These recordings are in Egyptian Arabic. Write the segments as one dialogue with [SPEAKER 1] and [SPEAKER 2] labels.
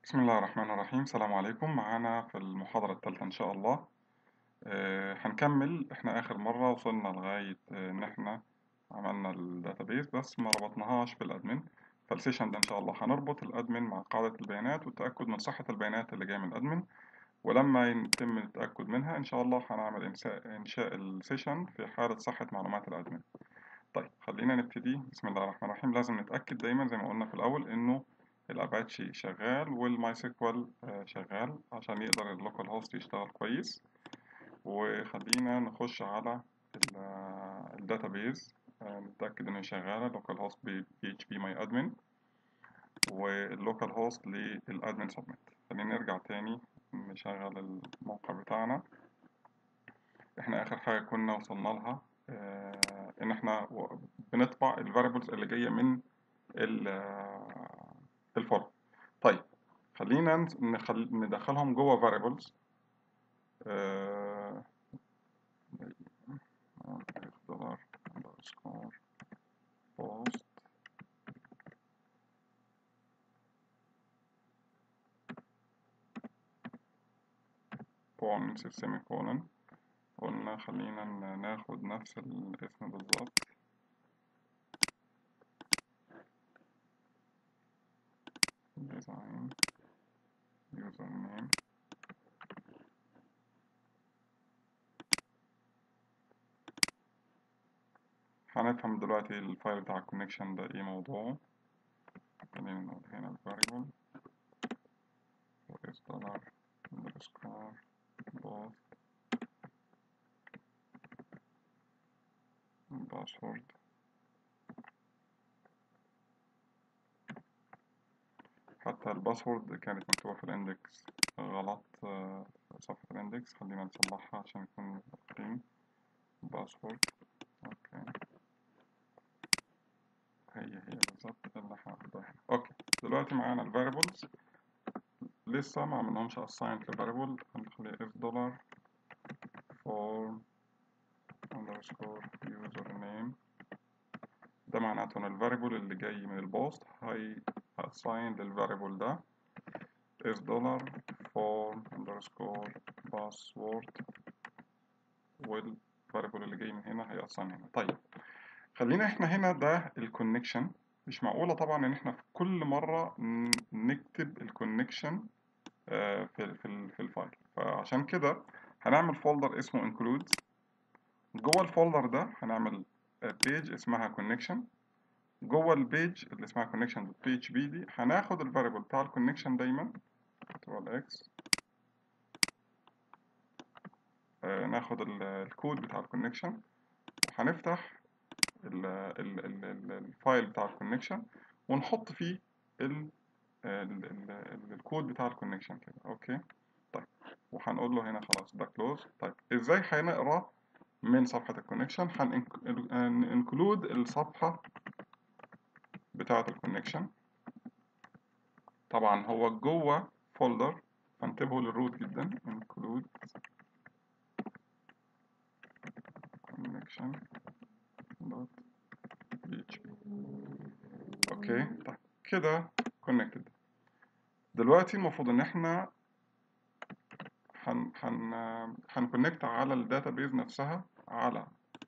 [SPEAKER 1] بسم الله الرحمن الرحيم السلام عليكم معانا في المحاضرة الثالثة إن شاء الله آه، هنكمل إحنا آخر مرة وصلنا لغاية آه، إن إحنا عملنا الداتابيز بس ما ربطناهاش بالأدمن فالسيشن ده إن شاء الله هنربط الأدمن مع قاعدة البيانات والتأكد من صحة البيانات اللي جاية من الأدمن ولما يتم التأكد منها إن شاء الله هنعمل إنشاء إنشاء السيشن في حالة صحة معلومات الأدمن طيب خلينا نبتدي بسم الله الرحمن الرحيم لازم نتأكد دايما زي ما قلنا في الأول إنه الاباتشي شغال والماي سيكوال شغال عشان يقدر اللوكال هوست يشتغل كويس وخلينا نخش على الداتابيز نتأكد انه شغالة لوكال هوست بي اتش بي ماي ادمن واللوكال هوست للادمن سبميت خلينا نرجع تاني نشغل الموقع بتاعنا احنا اخر حاجة كنا وصلنا لها ان احنا بنطبع الفاريبلز اللي جاية من الفورم طيب خلينا نخل... ندخلهم جوه variables آه... دولار underscore post point semi colon قلنا خلينا ناخد نفس الاسم بالظبط design username هنفهم دلوقتي الفايل بتاع الكونكشن ده ايه موضوعه خلينا نقول هنا الفاريبل وإس دولار underscore post password حتى الباسورد كانت مكتوبة في الاندكس غلط في صفحة الاندكس خلينا نصلحها عشان نكون متفقين باسورد اوكي هي هي بالظبط اللي احنا هناخدها اوكي دلوقتي معانا الفاريبلز لسه ما عملناهمش assign لفاريبل هنخليه if دولار form underscore username ده معناته ان الفاريبل اللي جاي من البوست هي assign للفاريبل ده is dollar form underscore password والفاريبل اللي جاي من هنا هي assign هنا طيب خلينا احنا هنا ده الكونكشن مش معقولة طبعا ان احنا في كل مرة نكتب الكونكشن في في في الفايل فعشان كده هنعمل فولدر اسمه includes جوه الفولدر ده هنعمل بيج اسمها connection جوه البيج اللي اسمها connection.php دي هناخد الفاريبل بتاع الكونكشن دايما هو الاكس آه ناخد الكود بتاع الكونكشن وهنفتح ال ال ال ال الفايل بتاع الكونكشن ونحط فيه ال ال ال الكود بتاع الكونكشن كده اوكي طيب وهنقول له هنا خلاص ده كلوز طيب ازاي هنقرا من صفحة الكونكشن هننكلود الصفحة بتاعة الكونكشن طبعا هو جوه فولدر فانتبهوا للروت جدا include connection dot php اوكي طيب كده connected دلوقتي المفروض ان احنا هن هن هنكونكت على الداتابيز نفسها على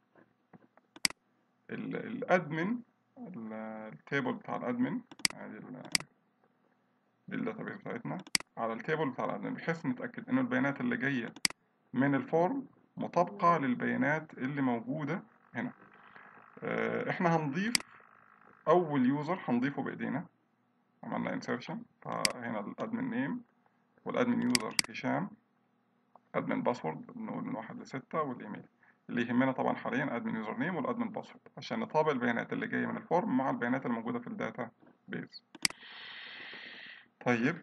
[SPEAKER 1] الادمن التيبل بتاع الادمن ادي دي الداتابيز بتاعتنا على التيبل بتاع الادمن بحيث نتاكد ان البيانات اللي جايه من الفورم مطابقه للبيانات اللي موجوده هنا احنا هنضيف اول يوزر هنضيفه بايدينا عملنا انسرشن فهنا الادمن نيم والادمن يوزر هشام ادمن باسورد نقول من واحد لستة والايميل اللي يهمنا طبعا حاليا ادمن يوزر نيم والادمن باسورد عشان نطابق البيانات اللي جايه من الفورم مع البيانات اللي موجوده في الداتا بيز طيب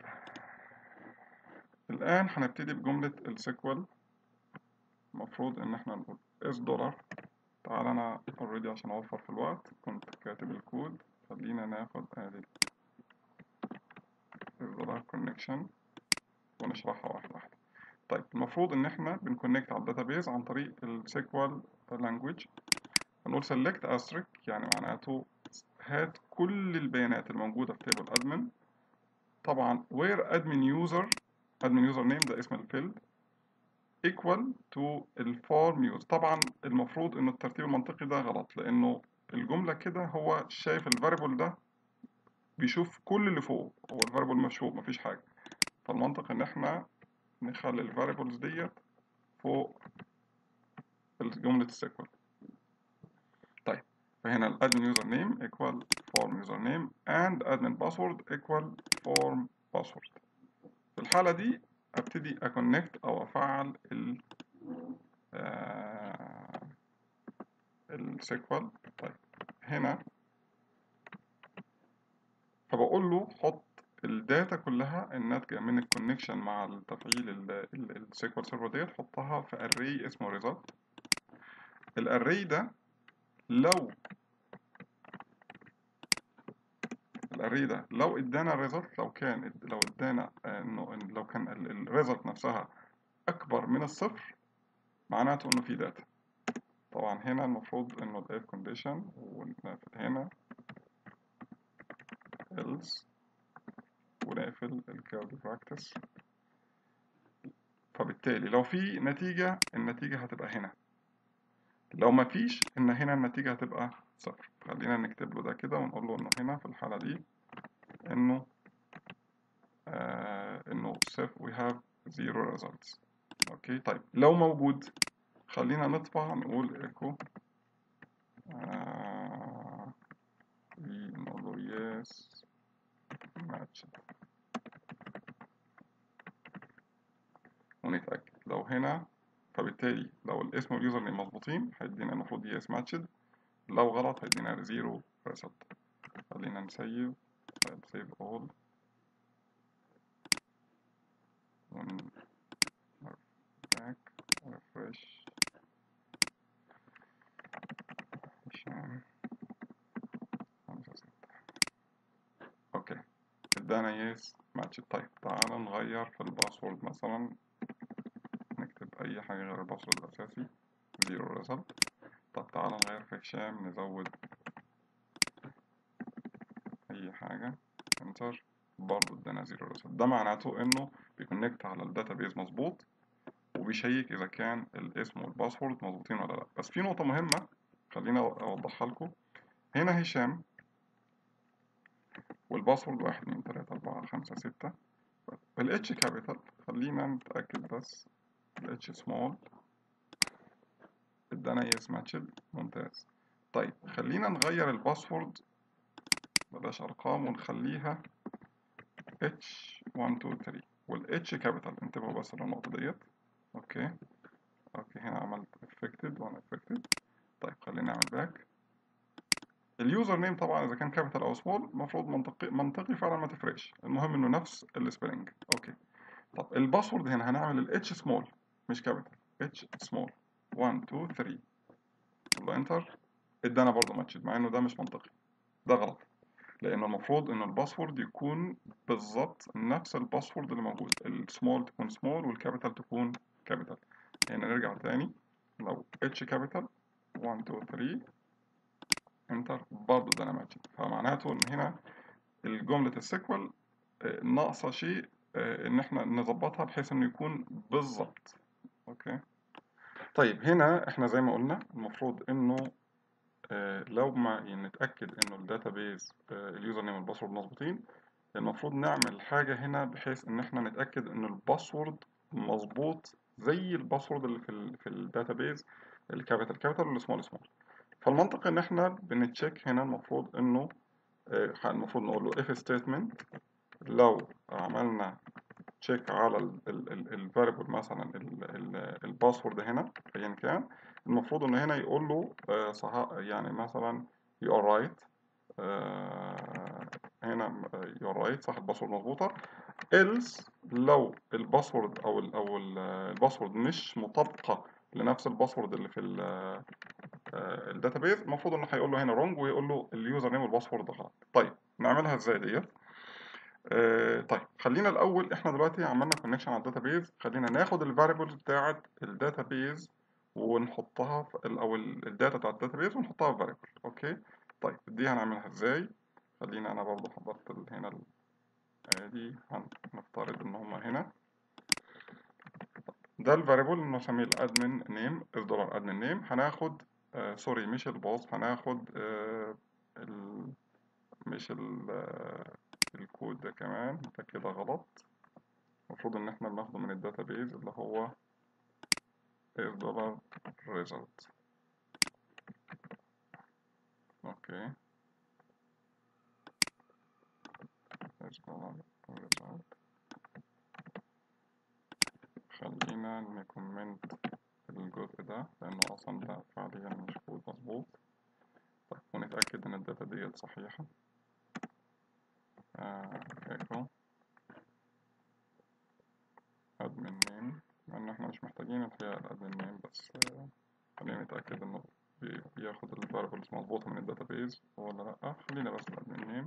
[SPEAKER 1] الان هنبتدي بجمله السيكوال المفروض ان احنا نقول اس دولار تعال انا اوريدي عشان اوفر في الوقت كنت كاتب الكود خلينا ناخد ادي دولار كونكشن ونشرحها واحده واحده طيب المفروض ان احنا بنكونكت على الداتابيز عن طريق السيكوال لانجويج هنقول select asterisk يعني معناته هات كل البيانات الموجودة في تيبل admin طبعا where admin user admin user name ده اسم الفيلد equal to الفورم user طبعا المفروض انه الترتيب المنطقي ده غلط لانه الجملة كده هو شايف الفاريبل ده بيشوف كل اللي فوق هو الفاريبل مشهور مفيش حاجة فالمنطق ان احنا نخلي الفاريبلز ديت فوق جملة السيكوال طيب فهنا الادمن يوزر نيم equal form يوزر نيم and admin password equal form password في الحالة دي ابتدي اكونكت او افعل ال آه السيكوال طيب هنا فبقول له حط الداتا كلها الناتجة من الكونكشن مع التفعيل السيكوال سيرفر ديت حطها في array اسمه result الاري ده لو الاري ده لو ادانا الريزلت لو كان لو ادانا انه لو كان الريزلت نفسها اكبر من الصفر معناته انه في داتا طبعا هنا المفروض انه الاف كونديشن ونقفل هنا else ونقفل الكيرل براكتس فبالتالي لو في نتيجة النتيجة هتبقى هنا لو ما فيش ان هنا النتيجة هتبقى صفر خلينا نكتب له ده كده ونقول له انه هنا في الحالة دي انه آه انه صفر we have zero results اوكي طيب لو موجود خلينا نطبع نقول ايكو آه نقول له yes match ونتأكد لو هنا فبالتالي لو الاسم واليوزر نيم مظبوطين هيدينا المفروض يس ماتشد لو غلط هيدينا زيرو ريسلت خلينا نسيب سيف اول ون باك ريفرش عشان خمسة ستة اوكي ادانا يس ماتشد طيب تعالى نغير في الباسورد مثلا نكتب أي حاجة غير الباسورد الأساسي زيرو ريزلت طب تعالى نغير في هشام نزود أي حاجة انتر برضه ادانا زيرو ريزلت ده معناته إنه بيكونكت على الداتابيز مظبوط وبيشيك إذا كان الاسم والباسورد مظبوطين ولا لأ بس في نقطة مهمة خلينا أوضحها لكم هنا هشام والباسورد واحد اتنين تلاتة أربعة خمسة ستة ال H كابيتال خلينا نتأكد بس ال H small ادانا يس ماتشد ممتاز طيب خلينا نغير الباسورد بلاش أرقام ونخليها H 1 2 3 وال H كابيتال انتبهوا بس للنقطة ديت اوكي اوكي هنا عملت affected وانا affected طيب خلينا نعمل باك اليوزر نيم طبعا اذا كان كابيتال او سمول المفروض منطقي منطقي فعلا ما تفرقش المهم انه نفس السبيلنج اوكي طب الباسورد هنا هنعمل الاتش سمول مش كابيتال اتش سمول 1 2 3 والله انتر ادانا برضه ماتشد مع انه ده مش منطقي ده غلط لانه المفروض ان الباسورد يكون بالظبط نفس الباسورد اللي موجود السمول تكون سمول والكابيتال تكون كابيتال هنا نرجع تاني لو اتش كابيتال 1 2 3 انتر برضه ادانا ماتشد فمعناته ان هنا الجملة السيكوال ناقصة شيء ان احنا نظبطها بحيث انه يكون بالظبط اوكي طيب هنا احنا زي ما قلنا المفروض انه اه لو ما يعني نتأكد انه الداتابيز اه اليوزر نيم والباسورد مظبوطين المفروض نعمل حاجة هنا بحيث ان احنا نتأكد ان الباسورد مظبوط زي الباسورد اللي في ال في الداتابيز الكابيتال كابيتال والسمول سمول فالمنطق ان احنا بنتشيك هنا المفروض انه اه المفروض نقول له if statement لو عملنا تشيك على الفاريبل مثلا الباسورد هنا ايا كان المفروض ان هنا يقول له آه صح يعني مثلا you are right آه هنا you are right صح الباسورد مظبوطه else لو الباسورد او ال او الباسورد مش مطابقه لنفس الباسورد اللي في الداتابيز المفروض انه هيقول له هنا wrong ويقول له اليوزر نيم والباسورد غلط طيب نعملها ازاي ديت آه طيب خلينا الاول احنا دلوقتي عملنا كونكشن على الداتابيز خلينا ناخد الفاريبلز بتاعه الداتابيز ونحطها في او الداتا بتاعه الداتابيز ونحطها في فاريبل اوكي طيب دي هنعملها ازاي خلينا انا برضو حضرت هنا ادي هنفترض ان هما هنا ده الفاريبل اللي نسميه الادمن نيم اس دولار ادمن نيم هناخد آه سوري مش الباص هناخد آه ال مش ال آه الكود ده كمان ده كده غلط المفروض ان احنا بناخده من الداتابيز اللي هو اس دولار result اوكي اس دولار result خلينا نكومنت الجزء ده لأنه أصلا ده فعليا مش كود مظبوط طيب ونتأكد إن الداتا ديت صحيحة ايكو admin name مع إن احنا مش محتاجين الحقيقة الادمن نيم بس آه، خلينا نتأكد إنه بي- بياخد الفاريبلز مظبوطة من الداتابيز ولا لأ خلينا بس الادمن نيم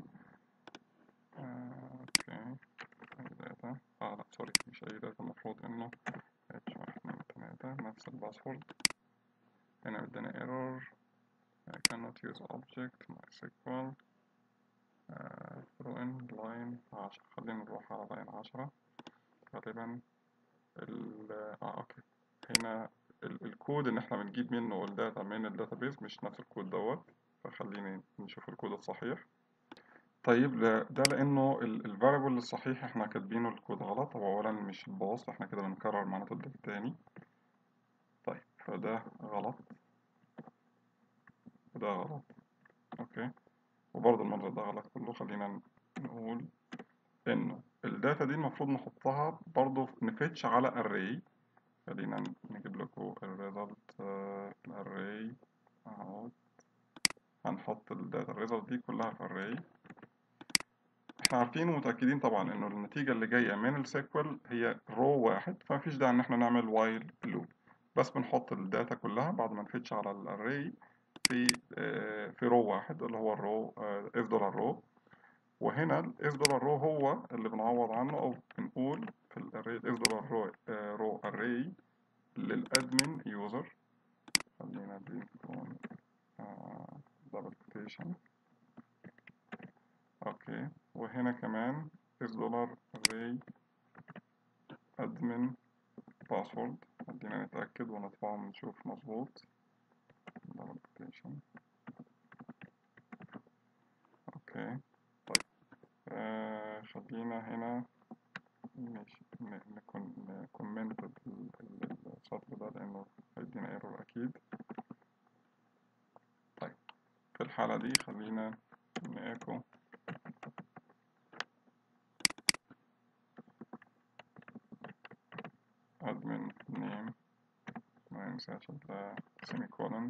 [SPEAKER 1] اوكي داتا اه لا سوري مش أي داتا المفروض إنه اتش واحد اتنين تلاتة نفس الباسورد هنا اداني error I cannot use object MySQL uh, throw in line عشرة خلينا نروح على line عشرة غالبا ال اه اوكي هنا ال الكود اللي احنا بنجيب منه الداتا من الداتابيز مش نفس الكود دوت فخليني نشوف الكود الصحيح طيب لا- ده لانه الفاريبل الصحيح احنا كاتبينه الكود غلط هو اولا مش الباص احنا كده بنكرر معناته الداتا تاني طيب فده غلط وده غلط اوكي وبرضه المنظر ده غلط كله خلينا نقول انه الداتا دي المفروض نحطها برضه نفتش على array خلينا نجيب لكم الريزلت الاري اهو هنحط الداتا الريزلت دي كلها في array احنا عارفين ومتأكدين طبعا انه النتيجة اللي جاية من السيكوال هي رو واحد فمفيش داعي ان احنا نعمل وايل لوب بس بنحط الداتا كلها بعد ما نفتش على الاري في آه، في رو واحد اللي هو الرو اف دولار رو وهنا الاف دولار رو هو اللي بنعوض عنه او بنقول في الاري الاف دولار رو رو اري للادمن يوزر خلينا دي تكون دبل كوتيشن اوكي وهنا كمان اس دولار array admin password خلينا نتأكد ونطبعه ونشوف مظبوط double quotation اوكي طيب آه خلينا هنا ماشي ن- نكون نكومنت السطر ده لأنه هيدينا ايرور أكيد طيب في الحالة دي خلينا نأكو admin name ما ننساش ال semicolon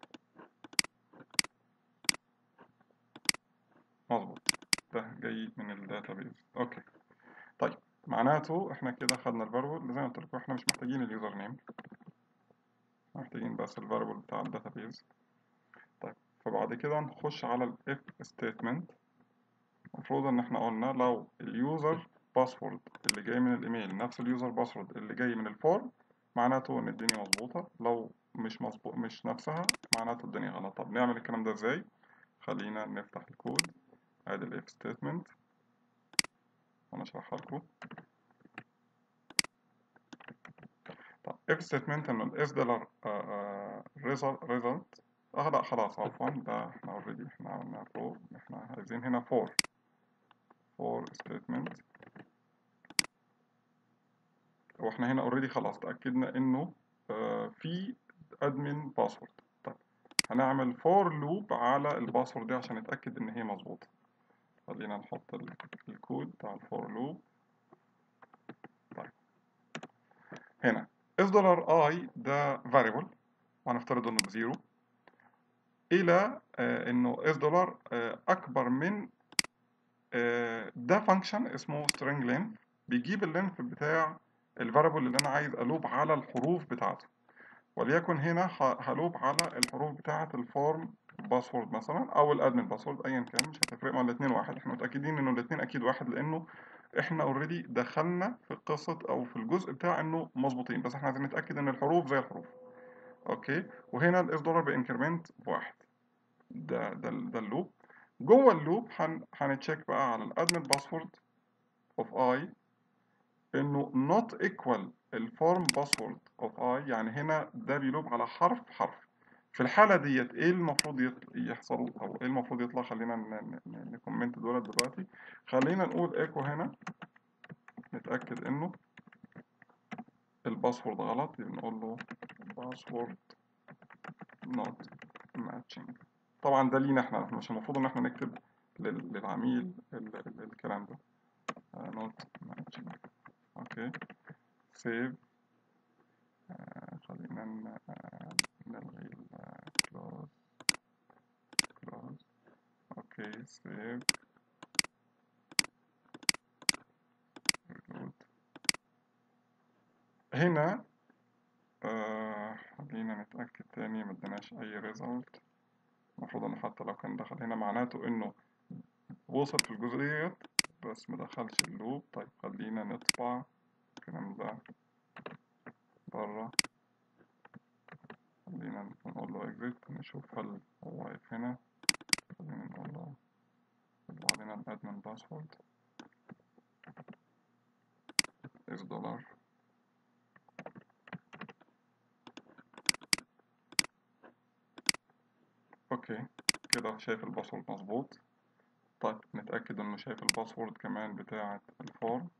[SPEAKER 1] مظبوط ده جاي من الداتابيز اوكي طيب معناته احنا كده خدنا الفاريبل زي ما قلت لكم احنا مش محتاجين اليوزر نيم محتاجين بس الفاريبل بتاع الداتابيز طيب فبعد كده نخش على الاف ستيتمنت المفروض ان احنا قلنا لو اليوزر باسورد اللي جاي من الايميل نفس اليوزر باسورد اللي جاي من الفورم معناته ان الدنيا مظبوطة لو مش مظبوط مش نفسها معناته الدنيا غلط طب نعمل الكلام ده ازاي خلينا نفتح الكود ادي الاف ستيتمنت وانا اشرحها لكم طب if statement انه ال s dollar result result اه لا خلاص عفوا ده احنا already احنا عملنا for احنا عايزين هنا for for statement واحنا هنا already خلاص تأكدنا انه آه في admin password طيب هنعمل for loop على الباسورد دي عشان نتأكد ان هي مظبوطة خلينا نحط ال- الكود بتاع ال for loop طيب هنا s dollar i ده variable وهنفترض انه بزيرو الى آه، انه اس دولار آه، اكبر من آه، ده فانكشن اسمه string length بيجيب اللينث بتاع الفاريبل اللي انا عايز الوب على الحروف بتاعته وليكن هنا ه- هلوب على الحروف بتاعه الفورم باسورد مثلا او الادمن باسورد ايا كان مش هتفرق مع الاثنين واحد احنا متاكدين انه الاثنين اكيد واحد لانه احنا اوريدي دخلنا في القصه او في الجزء بتاع انه مظبوطين بس احنا عايزين نتاكد ان الحروف زي الحروف اوكي وهنا الاس دولار بانكريمنت بواحد ده ده ال- ده اللوب جوه اللوب هن هنتشيك بقى على الادمن باسورد of I انه not equal الفورم باسورد of I يعني هنا ده بيلوب على حرف حرف في الحالة ديت ايه المفروض يط- يحصل او ايه المفروض يطلع خلينا ن- ن- نكومنت دولت دلوقتي خلينا نقول ايكو هنا نتأكد انه الباسورد غلط يبقى نقول له باسورد not matching طبعا ده لينا احنا مش المفروض ان احنا نكتب لل- للعميل ال- ال- الكلام ده آه، not matching اوكي save آه، خلينا ن- آه، نلغي ال close close اوكي save reload هنا آه خلينا نتأكد تاني ما اداناش أي ريزلت المفروض إنه حتى لو كان دخل هنا معناته إنه وصل في الجزئية بس ما دخلش اللوب طيب خلينا نطبع الكلام ده برا خلينا نقول له exit نشوف هل هو واقف هنا خلينا نقول له يطلع لنا الادمن باسورد اس دولار اوكي كده شايف الباسورد مظبوط طيب نتأكد انه شايف الباسورد كمان بتاعة الفورم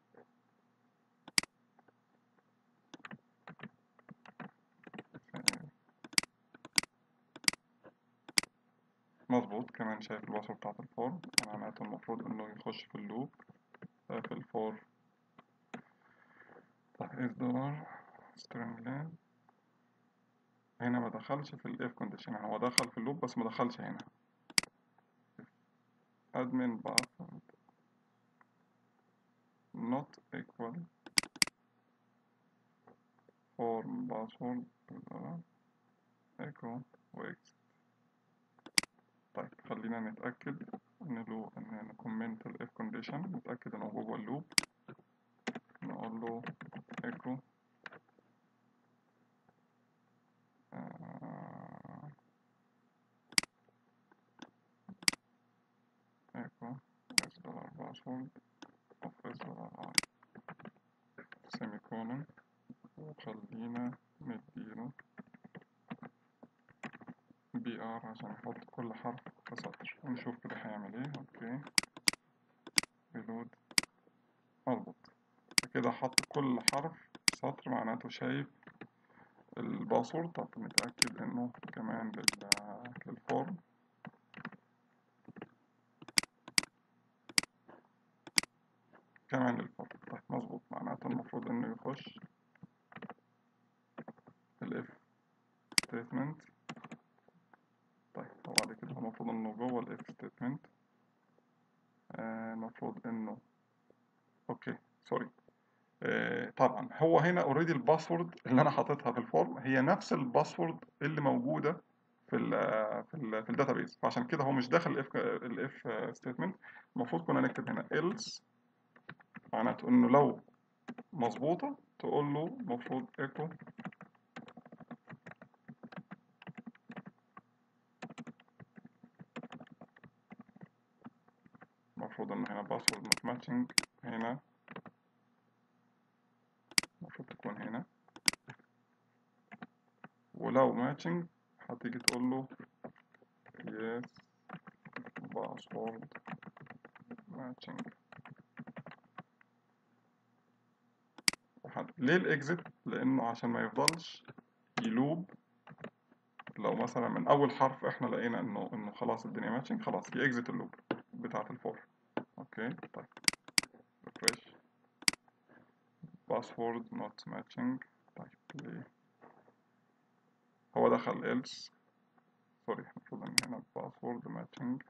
[SPEAKER 1] مظبوط كمان شايف الباسورد بتاعة الفورم معناته المفروض انه يخش في اللوب آه، في الفور طيب اس دولار string len هنا ما دخلش في الاف كونديشن يعني هو دخل في اللوب بس ما دخلش هنا admin password not equal form password echo وإكس طيب خلينا نتأكد إن له إن نكومنت ال if condition نتأكد إنه جوه اللوب نقول له echo آه echo s dollar password of s dollar i semicolon وخلينا نديله بي ار عشان نحط كل حرف في سطر ونشوف كده هيعمل ايه اوكي ريلود مظبوط كده حط كل حرف في سطر معناته شايف الباسورد طب نتأكد انه كمان لل- للفورم كمان للفورم طيب مظبوط معناته المفروض انه يخش الاف ستيتمنت طيب وبعد كده هو المفروض انه جوه الاف ستيتمنت المفروض انه اوكي سوري آه، طبعا هو هنا اوريدي الباسورد اللي انا حاططها في الفورم هي نفس الباسورد اللي موجوده في ال في ال في الداتابيز فعشان كده هو مش داخل الاف الاف ستيتمنت المفروض كنا نكتب هنا else معناته انه لو مظبوطه تقول له المفروض ايكو المفروض ان هنا باسورد not matching هنا المفروض تكون هنا ولو matching هتيجي تقول له yes password matching وحد- ليه الاكزit لانه عشان ما يفضلش يلوب لو مثلا من اول حرف احنا لقينا انه انه خلاص الدنيا ماتشنج خلاص يكزت اللوب بتاعت الفور اوكي طيب ريفرش باسورد نوت ماتشنج طيب ليه هو دخل else سوري المفروض ان هنا باسورد ماتشنج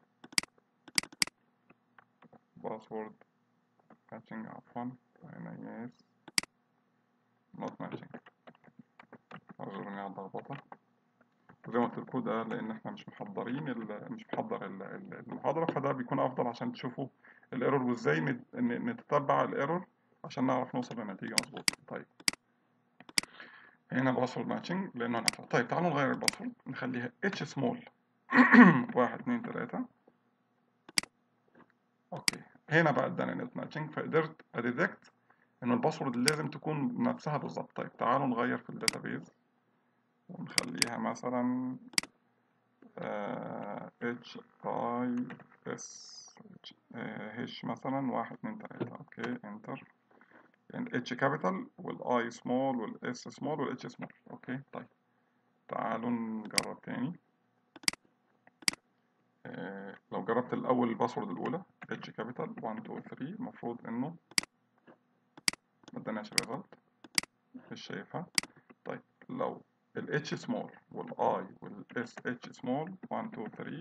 [SPEAKER 1] باسورد ماتشنج عفوا هنا يس نوت ماتشنج اعذروني على اللخبطه زي ما قلت لكم ده لان احنا مش محضرين ال- مش محضر ال- ال- المحاضره فده بيكون افضل عشان تشوفوا الايرور وازاي نت- ن- نتتبع الايرور عشان نعرف نوصل لنتيجه مظبوطه طيب هنا باسورد ماتشنج لانه نفع طيب تعالوا نغير الباسورد نخليها اتش سمول واحد اتنين تلاته اوكي هنا بقى اداني نت ماتشنج فقدرت اديتكت ان الباسورد لازم تكون نفسها بالظبط طيب تعالوا نغير في الداتابيز ونخليها مثلا اتش اي اس هش مثلا واحد اتنين تلاتة اوكي انتر يعني اتش كابيتال والاي سمول والاس سمول والاتش سمول اوكي طيب تعالوا نجرب تاني آه لو جربت الاول الباسورد الاولى اتش كابيتال 1 2 3 المفروض انه ما اداناش ريزلت مش شايفها طيب لو ال H small وال I وال S H small 1 2 3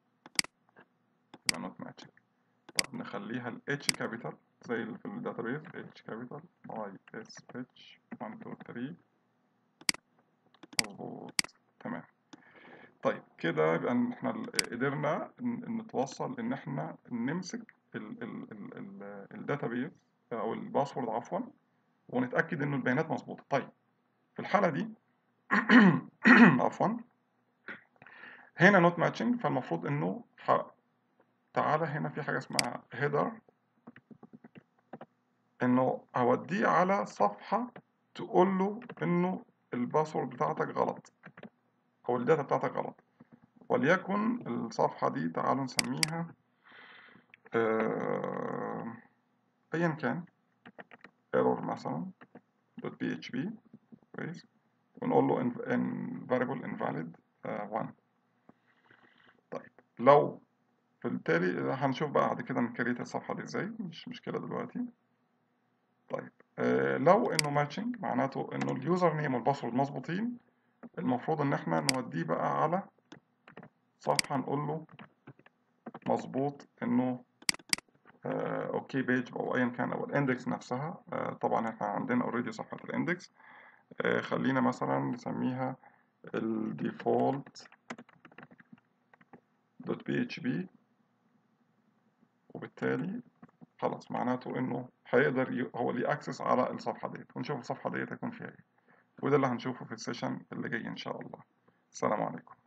[SPEAKER 1] يبقى not matching طب نخليها ال H capital زي اللي في الداتابيز H capital I S H 1 2 3 مظبوط تمام طيب كده يبقى احنا قدرنا نتوصل ان احنا نمسك الداتابيز او الباسورد عفوا ونتاكد ان البيانات مظبوطه طيب في الحاله دي عفوا هنا نوت ماتشنج فالمفروض انه ح... تعالى هنا في حاجه اسمها هيدر انه اوديه على صفحه تقول له انه الباسورد بتاعتك غلط او الداتا بتاعتك غلط وليكن الصفحه دي تعالوا نسميها آه... ايا كان error مثلا .php كويس ونقول له in, in variable invalid uh, 1 طيب لو بالتالي هنشوف بقى بعد كده نكريت الصفحة دي ازاي مش مشكلة دلوقتي طيب آه لو انه ماتشنج معناته انه اليوزر نيم والباسورد مظبوطين المفروض ان احنا نوديه بقى على صفحة نقول له مظبوط انه آه اوكي بيج او ايا كان او الاندكس نفسها آه طبعا احنا عندنا اوريدي صفحة الاندكس آه خلينا مثلا نسميها الديفولت دوت بي اتش بي وبالتالي خلاص معناته انه هيقدر هو ليه اكسس على الصفحة ديت ونشوف الصفحة ديت هيكون فيها ايه وده اللي هنشوفه في السيشن اللي جاي ان شاء الله السلام عليكم